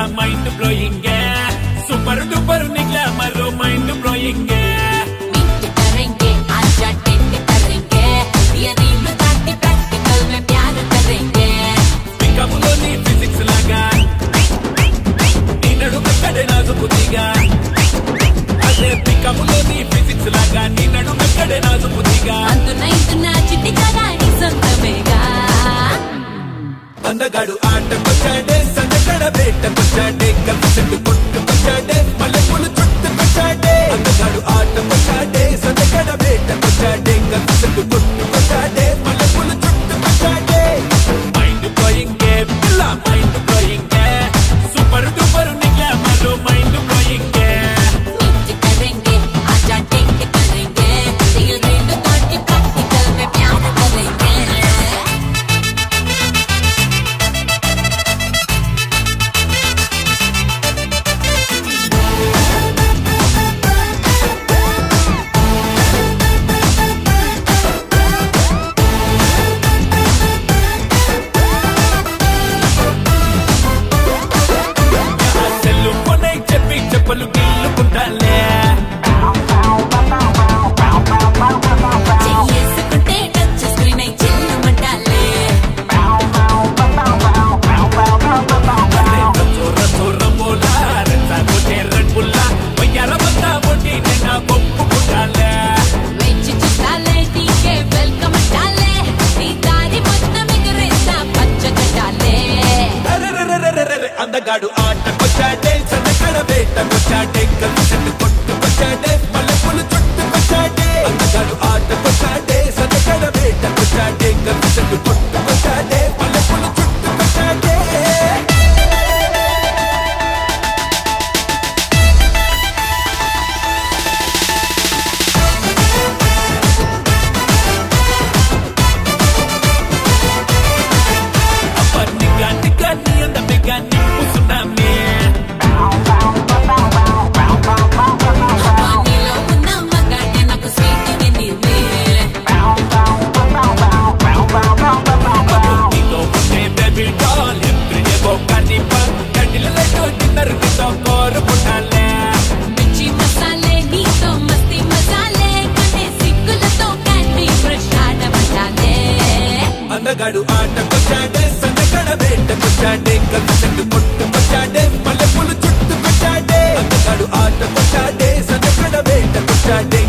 mind blowing super duper ని glamour mind blowing मिंट करेंगे आजा टेंट करेंगे ये रील दाटी प्रैक्टिकल में प्यार करेंगे పికములోని ఫిజిక్స్ లాగా నీ నడుము ఎక్కడే నాజుకుతిగా అదే పికములోని ఫిజిక్స్ లాగా నీ నడుము ఎక్కడే నాజుకుతిగా అందున ఇందున చిట్టి కరాడి సొంతమేగా అందగాడు ఆటకొచ్చాడే సందకడ వేటకొచ్చాడే కలిసి కొట్టుకొచ్చాడే మల్లెపూలు చుట్టుకొచ్చాడే అందగాడు ఆటకొచ్చాడే సందకడ వేటకొచ్చాడే కలిసి కొట్టుకొచ్చాడే మల్లెపూలు చుట్టుకొచ్చాడే మైండ్ బ్లోయింగ్ పిల్ల మైండ్ బ్లోయింగ్ సూపర్ డూపర్ ని గ్లామర్ మైండ్ బ్లోయింగ్ मिंट करेंगे आजा टेंट करेंगे ये रील दाटी प्रैक्टिकल में प्यार करेंगे సెల్లు కొనే చెప్పి చెప్పలు గిల్లుకుంటాలే చెయ్యేసుకుంటే టచ్ స్క్రీన్ అయి చెల్లుమంటాలే చోర చోర మోలా రెచ్చా కొట్టే రెడ్ బుల్లా వయ్యాల బందా కొట్టి నిన్న కొప్పుకుంటాలే వెచ్చి చూస్తాలే నీకే వెల్కమ్ అంటాలే నీ దారి మొత్తం ఎగరేస్తా పచ్చగడ్డాలే అరెరెరెరెరెరె, అందగాడు ఆటకొచ్చాడే సన్నకడ వేటకొచ్చాడే కలిసి కొట్టుకొచ్చాడే మల్లెపూలు చుట్టుకొచ్చాడే అందగాడు ఆటకొచ్చాడే సన్నకడ వేటకొచ్చాడే కలిసి కొట్టుకొచ్చాడే మల్లెపూలు చుట్టుకొచ్చాడే అప్పటి గాని గాని అందమే గాని పుసునామే నీలో ఉన్న మగాడి నాకు స్వీట్ నీవే నీలో ఉండే బేబీ డాల్ ఎప్పుడే బొక్కని పన్ కండిలతో డిన్నర్ తో కోరుకుంటాలే మిర్చి మసాలే నీతో మస్తి మసాలే కనే సిగ్గులతో క్యాండీ ఫ్రెష్ ఆడమంటాలే అందగాడు ఆటకొచ్చాడే సన్నగడ వేటకొచ్చాడే కలిసి కొట్టుకొచ్చాడే మల్లెపూలు చుట్టుకొచ్చాడే అందగాడు ఆటకొచ్చాడే సన్నగడ వేటకొచ్చాడే